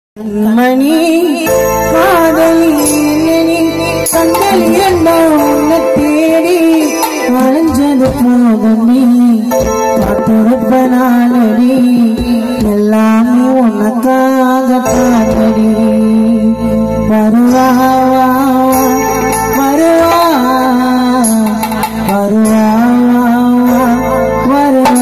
மணி காதலி கண்கள் இரண்டாம் உன்னை தேடி அழிஞ்சது போதமே காத்திருப்பனாலடி எல்லாமே உனக்காக தானடி வருவா வருவா வருவா வருவா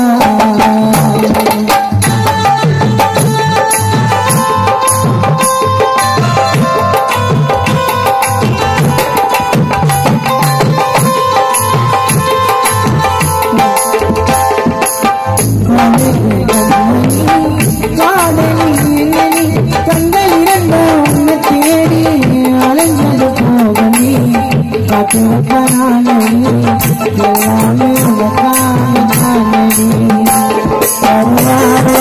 கண்கள் இரண்டும் உன்னை தேடி அலைஞ்சது போகமே காத்திருப்பனாலே எல்லாமே உனக்காக தானடி வருவா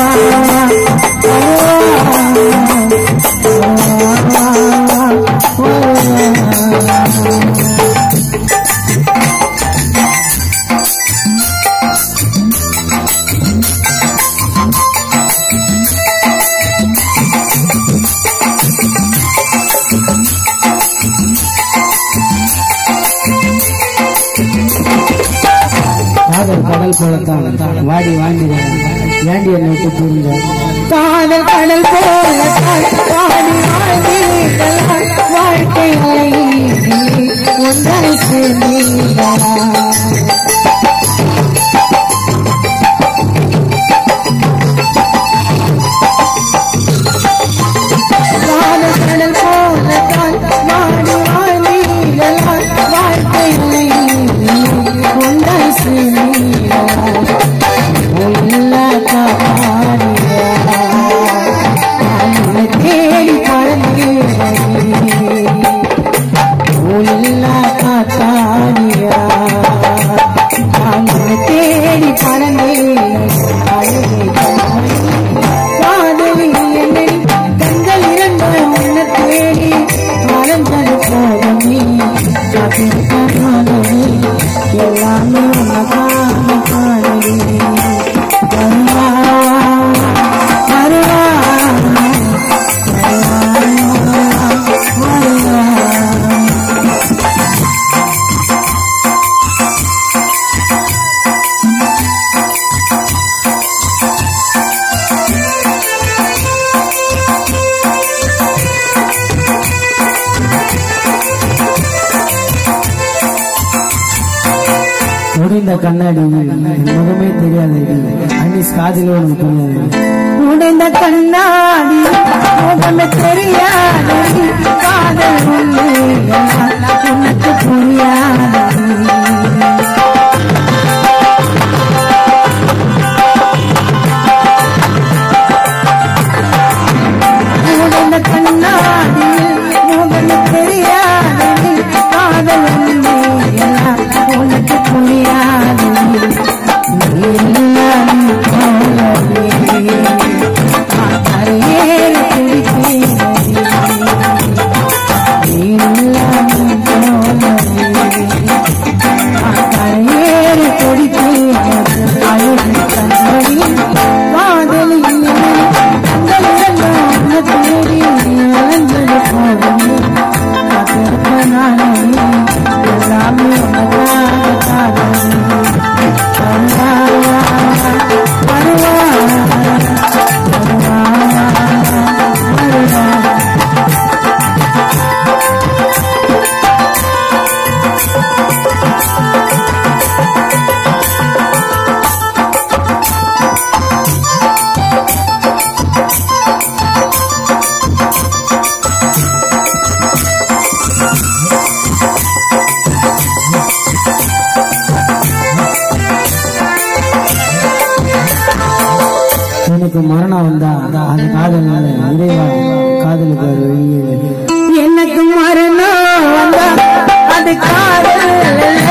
காதல் கடல் போலத்தான் வாடி வாண்டி ஏண்டி என்னை விட்டு புரிஞ்ச காதல் கடல் போல பாடி வாழ்ந்தீர்களால் வாழ்க்கை ஒன்றை சேர்ந்தீர்களா காதல் கடல் போல பாடி வாழ்ந்தீர்களால் வாழ்க்கை ஒன்றை சேர்ந்தீர்களா தேடி பழந்தே காத்தாடியா தேடி பழந்தே காதலி என்னை கண்கள் இரண்டு உன்னை தேடி மறந்தது போதமே காத்திருக்காதே எல்லாமே உனக்காக பாடலே வருவா வருவா வருவா உடைந்த கண்ணாடி முகமே தெரியாது அன்னிஸ் காதிலே உனக்கு புரியாது உடைந்த கண்ணாடி முகமே தெரியாது காதல் உள்ளே உனக்கு புரியாது உடைந்த கண்ணாடி முகமே தெரியாது காதல் உள்ளே உனக்கு புரியாது நீ இல்லாமல் போலவே கரையேறி குடிக்கிறேன் நீ இல்லாமல் போலவே கரையேறி குடிக்கிறேன் அழுது கண்மணி காதலி கண்கள் தேடி அலைஞ்சது போதுமே காத்திருப்பனாலே எல்லாமே உனக்காக காதலி வருவா வருவா வருவா வருவா எனக்கு மரணம் வந்தா அந்த காதல் இறைவா காதலுக்கு ஒரு வழியே இல்லை. எனக்கு மரணம் வந்தா அது காதல்